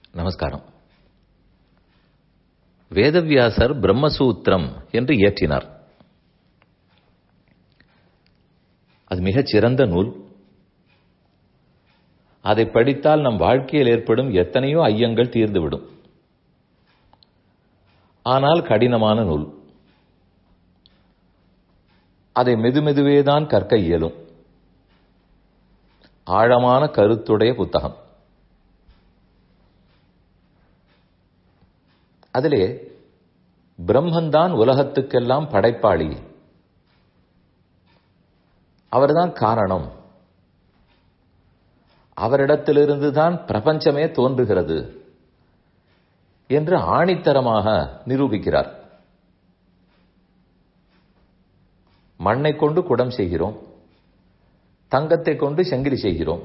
நமஸ்காரம் வேதவியாசர் பிரம்மசூத்திரம் என்று இயற்றினார் அது மிகச் சிறந்த நூல் அதை படித்தால் நம் வாழ்க்கையில் ஏற்படும் எத்தனையோ ஐயங்கள் தீர்ந்துவிடும் ஆனால் கடினமான நூல் அதை மெதுமெதுவேதான் கற்க இயலும் ஆழமான கருத்துடைய புத்தகம் அதிலே பிரம்மன்தான் உலகத்துக்கெல்லாம் படைப்பாளி அவர்தான் காரணம் அவரிடத்திலிருந்து தான் பிரபஞ்சமே தோன்றுகிறது என்று ஆணித்தரமாக நிரூபிக்கிறார் மண்ணை கொண்டு குடம் செய்கிறோம் தங்கத்தை கொண்டு செங்கிலி செய்கிறோம்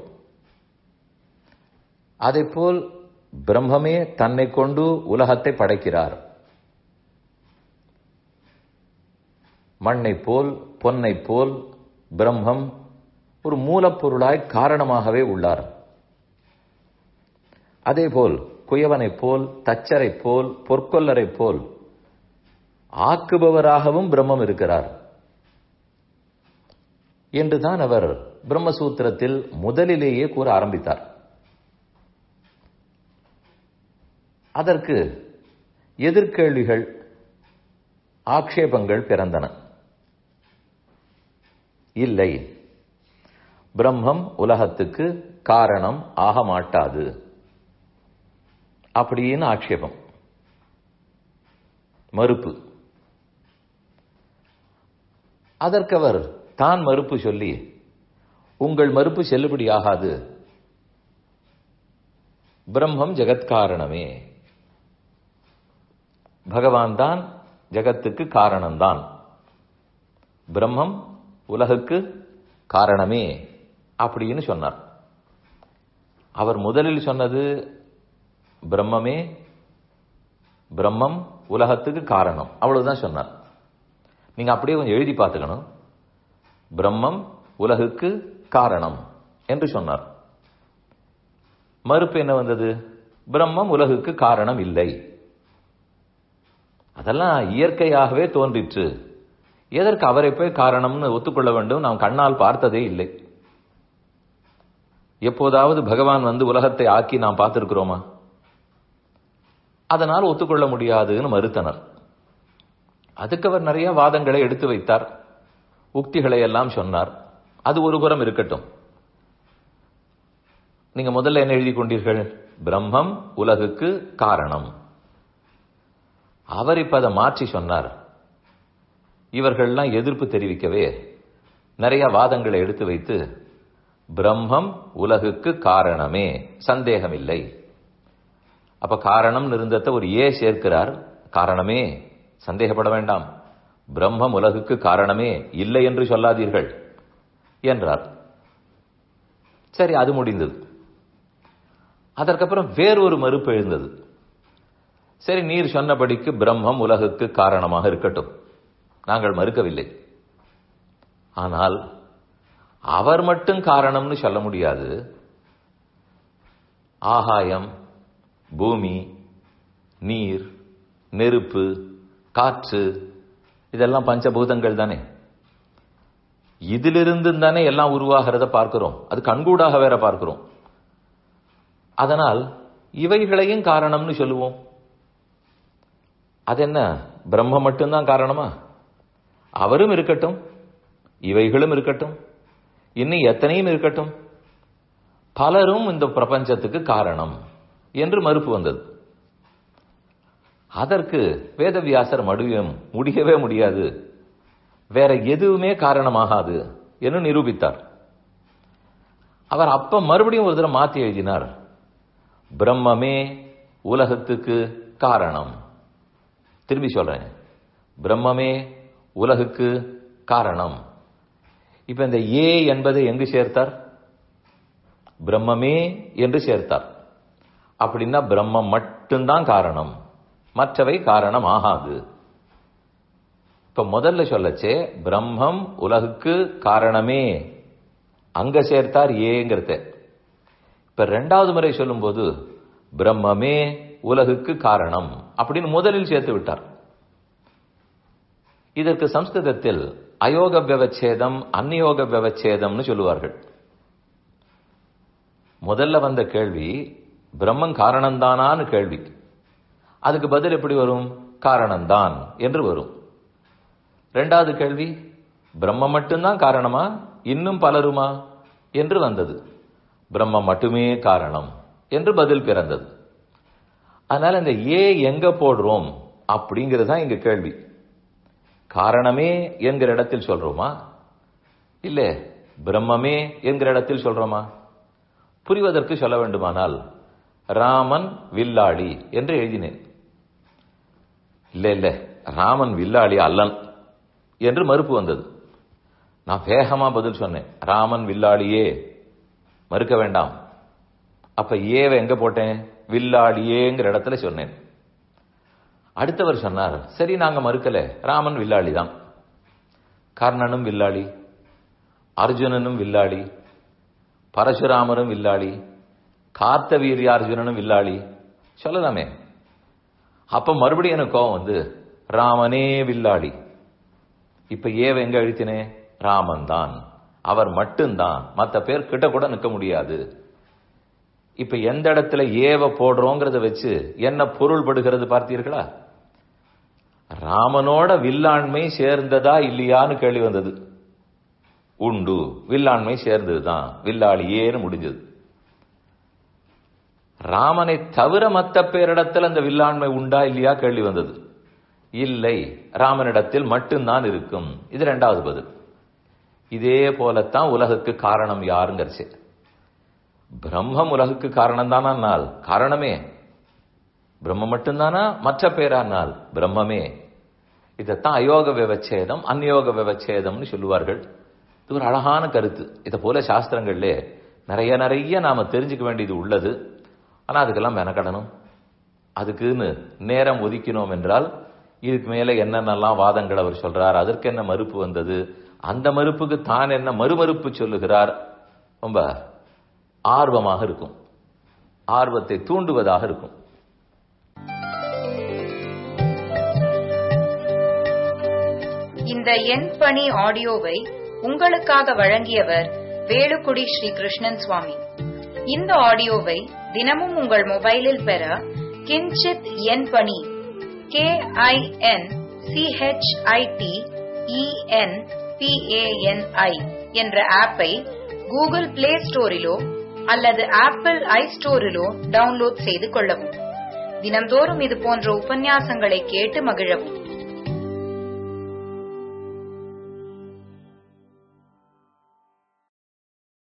போல் பிரம்மமே தன்னை கொண்டு உலகத்தை படைக்கிறார் மண்ணை போல் பொன்னை போல் பிரம்மம் ஒரு மூலப்பொருளாய் காரணமாகவே உள்ளார் அதேபோல் குயவனைப் போல் தச்சரைப் போல் பொற்கொல்லரைப் போல் ஆக்குபவராகவும் பிரம்மம் இருக்கிறார் என்றுதான் அவர் பிரம்மசூத்திரத்தில் முதலிலேயே கூற ஆரம்பித்தார் அதற்கு எதிர்கேள்விகள் ஆக்ஷேபங்கள் பிறந்தன இல்லை பிரம்மம் உலகத்துக்கு காரணம் ஆக மாட்டாது அப்படின்னு ஆக்ஷேபம் மறுப்பு அதற்கு அவர் தான் மறுப்பு சொல்லி உங்கள் மறுப்பு செல்லுபடியாகாது பிரம்மம் ஜெகத்காரணமே பகவான் தான் ஜெகத்துக்கு காரணம்தான் பிரம்மம் உலகுக்கு காரணமே அப்படின்னு சொன்னார் அவர் முதலில் சொன்னது பிரம்மமே பிரம்மம் உலகத்துக்கு காரணம் அவ்வளவுதான் சொன்னார் நீங்க அப்படியே கொஞ்சம் எழுதி பார்த்துக்கணும் பிரம்மம் உலகுக்கு காரணம் என்று சொன்னார் மறுப்பு என்ன வந்தது பிரம்மம் உலகுக்கு காரணம் இல்லை அதெல்லாம் இயற்கையாகவே தோன்றிற்று எதற்கு அவரை போய் காரணம்னு ஒத்துக்கொள்ள வேண்டும் நாம் கண்ணால் பார்த்ததே இல்லை எப்போதாவது பகவான் வந்து உலகத்தை ஆக்கி நாம் பார்த்திருக்கிறோமா அதனால் ஒத்துக்கொள்ள முடியாதுன்னு மறுத்தனர் அதுக்கு அவர் நிறைய வாதங்களை எடுத்து வைத்தார் உக்திகளை எல்லாம் சொன்னார் அது ஒரு புறம் இருக்கட்டும் நீங்க முதல்ல என்ன எழுதி கொண்டீர்கள் பிரம்மம் உலகுக்கு காரணம் அவர் இப்ப அதை மாற்றி சொன்னார் இவர்கள்லாம் எதிர்ப்பு தெரிவிக்கவே நிறைய வாதங்களை எடுத்து வைத்து பிரம்மம் உலகுக்கு காரணமே சந்தேகம் இல்லை அப்ப காரணம் இருந்தத ஒரு ஏ சேர்க்கிறார் காரணமே சந்தேகப்பட வேண்டாம் பிரம்மம் உலகுக்கு காரணமே இல்லை என்று சொல்லாதீர்கள் என்றார் சரி அது முடிந்தது அதற்கப்புறம் வேறொரு மறுப்பு எழுந்தது சரி நீர் சொன்னபடிக்கு பிரம்மம் உலகுக்கு காரணமாக இருக்கட்டும் நாங்கள் மறுக்கவில்லை ஆனால் அவர் மட்டும் காரணம்னு சொல்ல முடியாது ஆகாயம் பூமி நீர் நெருப்பு காற்று இதெல்லாம் பஞ்சபூதங்கள் தானே இதிலிருந்து தானே எல்லாம் உருவாகிறத பார்க்கிறோம் அது கண்கூடாக வேற பார்க்கிறோம் அதனால் இவைகளையும் காரணம்னு சொல்லுவோம் அது என்ன பிரம்ம மட்டும்தான் காரணமா அவரும் இருக்கட்டும் இவைகளும் இருக்கட்டும் இன்னும் எத்தனையும் இருக்கட்டும் பலரும் இந்த பிரபஞ்சத்துக்கு காரணம் என்று மறுப்பு வந்தது அதற்கு வேதவியாசர் மடுவியம் முடியவே முடியாது வேற எதுவுமே காரணமாகாது என்று நிரூபித்தார் அவர் அப்ப மறுபடியும் ஒரு தடவை மாத்தி எழுதினார் பிரம்மமே உலகத்துக்கு காரணம் திரும்பி சொல்றேன் பிரம்மமே உலகுக்கு காரணம் இப்ப இந்த ஏ என்பதை எங்கு சேர்த்தார் பிரம்மமே என்று சேர்த்தார் அப்படின்னா பிரம்மம் மட்டும்தான் காரணம் மற்றவை காரணம் ஆகாது இப்ப முதல்ல சொல்லச்சே பிரம்மம் உலகுக்கு காரணமே அங்க சேர்த்தார் ஏங்கிறத இப்ப ரெண்டாவது முறை சொல்லும்போது பிரம்மமே உலகுக்கு காரணம் அப்படின்னு முதலில் சேர்த்து விட்டார் இதற்கு சம்ஸ்கிருதத்தில் அயோக விவச்சேதம் அந்நியோக விவச்சேதம்னு சொல்லுவார்கள் முதல்ல வந்த கேள்வி பிரம்மன் காரணம்தானான்னு கேள்வி அதுக்கு பதில் எப்படி வரும் காரணம்தான் என்று வரும் ரெண்டாவது கேள்வி பிரம்மம் மட்டும்தான் காரணமா இன்னும் பலருமா என்று வந்தது பிரம்மம் மட்டுமே காரணம் என்று பதில் பிறந்தது அதனால இந்த ஏ எங்க போடுறோம் அப்படிங்கிறது தான் இங்க கேள்வி காரணமே என்கிற இடத்தில் சொல்றோமா இல்ல பிரம்மமே என்கிற இடத்தில் சொல்றோமா புரிவதற்கு சொல்ல வேண்டுமானால் ராமன் வில்லாளி என்று எழுதினேன் இல்ல இல்ல ராமன் வில்லாளி அல்லன் என்று மறுப்பு வந்தது நான் வேகமா பதில் சொன்னேன் ராமன் வில்லாளியே மறுக்க வேண்டாம் அப்ப ஏவை எங்க போட்டேன் வில்லாளியேங்கிற இடத்துல சொன்னேன் அடுத்தவர் சொன்னார் சரி நாங்க மறுக்கல ராமன் வில்லாளி தான் கர்ணனும் வில்லாளி அர்ஜுனனும் வில்லாளி பரசுராமரும் வில்லாளி கார்த்தவீரிய அர்ஜுனனும் வில்லாளி சொல்லலாமே அப்ப மறுபடியும் எனக்கு கோவம் வந்து ராமனே வில்லாளி இப்ப ஏவ எங்க அழுத்தினே ராமன் தான் அவர் மட்டும்தான் மத்த பேர் கிட்ட கூட நிற்க முடியாது இப்ப எந்த இடத்துல ஏவ போடுறோங்கிறத வச்சு என்ன பொருள் படுகிறது பார்த்தீர்களா ராமனோட வில்லாண்மை சேர்ந்ததா இல்லையான்னு கேள்வி வந்தது உண்டு வில்லாண்மை சேர்ந்ததுதான் வில்லாளியேன்னு முடிஞ்சது ராமனை தவிர மத்த பேரிடத்தில் அந்த வில்லாண்மை உண்டா இல்லையா கேள்வி வந்தது இல்லை ராமனிடத்தில் மட்டும்தான் இருக்கும் இது ரெண்டாவது பதில் இதே போலத்தான் உலகுக்கு காரணம் யாருங்கிறச்சு பிரம்மம் உலகுக்கு காரணம் தானால் காரணமே பிரம்மம் மட்டும்தானா மற்ற பேரானால் பிரம்மமே இதைத்தான் அயோக விவச்சேதம் அந்யோக விவச்சேதம்னு சொல்லுவார்கள் இது ஒரு அழகான கருத்து இதை போல சாஸ்திரங்கள்ல நிறைய நிறைய நாம தெரிஞ்சுக்க வேண்டியது உள்ளது ஆனா அதுக்கெல்லாம் மெனக்கடணும் அதுக்குன்னு நேரம் ஒதுக்கினோம் என்றால் இதுக்கு மேல என்னென்னலாம் வாதங்கள் அவர் சொல்றார் அதற்கு என்ன மறுப்பு வந்தது அந்த மறுப்புக்கு தான் என்ன மறுமறுப்பு சொல்லுகிறார் ரொம்ப ஆர்வமாக இருக்கும் ஆர்வத்தை தூண்டுவதாக இருக்கும் இந்த எண் பணி ஆடியோவை உங்களுக்காக வழங்கியவர் வேலுக்குடி ஸ்ரீ கிருஷ்ணன் சுவாமி இந்த ஆடியோவை தினமும் உங்கள் மொபைலில் பெற கிஞ்சித் எண் பணி கே ஐ என் சிஹெச்ஐடி இஎன் பிஏஎன்ஐ என்ற ஆப்பை கூகுள் பிளே ஸ்டோரிலோ அல்லது ஆப்பிள் ஐ ஸ்டோரிலோ டவுன்லோட் செய்து கொள்ளவும் தினம்தோறும் இது போன்ற உபன்யாசங்களை கேட்டு மகிழவும்